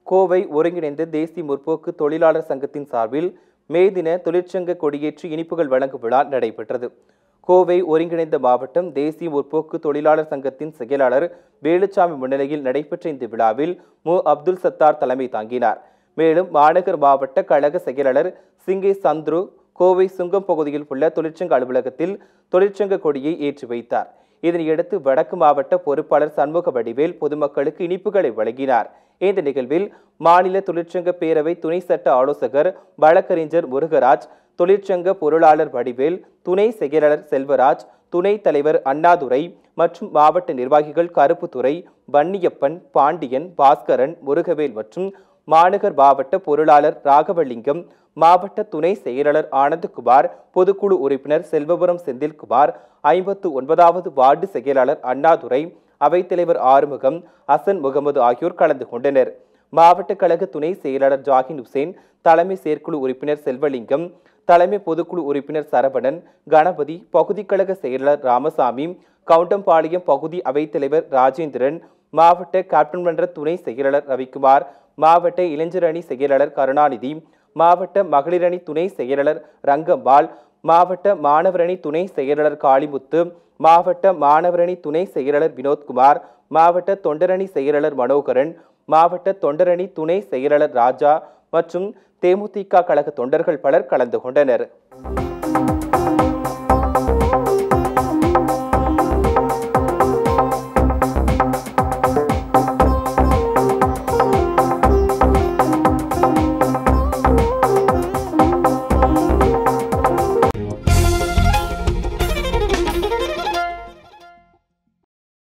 கோவை ஒருங்கிணைந்த தேசிய முற்போக்கு தொழிலாளர் சங்கத்தின் சார்பில் மே தின தொழிற்சங்க கொடியேற்றி இனிப்புகள் வழங்கும் விழா நடைபெற்றது கோவை ஒருங்கிணைந்த மாவட்டம் தேசிய முற்போக்கு தொழிலாளர் சங்கத்தின் செயலாளர் வேலுச்சாமி முன்னிலையில் நடைபெற்ற இந்த விழாவில் மு அப்துல் சத்தார் தலைமை தாங்கினார் மேலும் மாநகர் மாவட்ட கழக செயலாளர் சிங்கை சந்துரு கோவை சுங்கம் பகுதியில் உள்ள தொழிற்சங்க அலுவலகத்தில் தொழிற்சங்க கொடியை ஏற்றி வைத்தார் இதனையடுத்து வடக்கு மாவட்ட பொறுப்பாளர் சண்முக வடிவேல் பொதுமக்களுக்கு இனிப்புகளை வழங்கினார் இந்த நிகழ்வில் மாநில தொழிற்சங்க பேரவை துணை சட்ட ஆலோசகர் வழக்கறிஞர் முருகராஜ் தொழிற்சங்க பொருளாளர் வடிவேல் துணை செயலாளர் செல்வராஜ் துணைத் தலைவர் அண்ணாதுரை மற்றும் மாவட்ட நிர்வாகிகள் கருப்புத்துறை வன்னியப்பன் பாண்டியன் பாஸ்கரன் முருகவேல் மற்றும் மாநகர் மாவட்ட பொருளாளர் ராகவலிங்கம் மாவட்ட துணை செயலாளர் ஆனந்தகுமார் பொதுக்குழு உறுப்பினர் செல்வபுரம் செந்தில்குமார் ஐம்பத்து ஒன்பதாவது வார்டு செயலாளர் அண்ணாதுரை அவைத்தலைவர் ஆறுமுகம் அசன் முகமது ஆகியோர் கலந்து கொண்டனர் மாவட்ட கழக துணை செயலாளர் ஜாகின் உசேன் தலைமை செயற்குழு உறுப்பினர் செல்வலிங்கம் தலைமை பொதுக்குழு உறுப்பினர் சரவணன் கணபதி பகுதி கழக செயலாளர் ராமசாமி கவுண்டம்பாளையம் பகுதி அவைத்தலைவர் ராஜேந்திரன் மாவட்ட கேப்டன் மன்ற துணை செயலாளர் ரவிக்குமார் மாவட்ட இளைஞர் அணி செயலாளர் கருணாநிதி மாவட்ட மகளிர் அணி துணை செயலாளர் ரங்கம்பால் மாவட்ட மாணவர் அணி துணை செயலாளர் காளிமுத்து மாவட்ட மாணவரணி துணை செயலாளர் வினோத்குமார் மாவட்ட தொண்டரணி செயலாளர் மனோகரன் மாவட்ட தொண்டரணி துணை செயலாளர் ராஜா மற்றும் தேமுதிக கழக தொண்டர்கள் பலர் கலந்து கொண்டனர்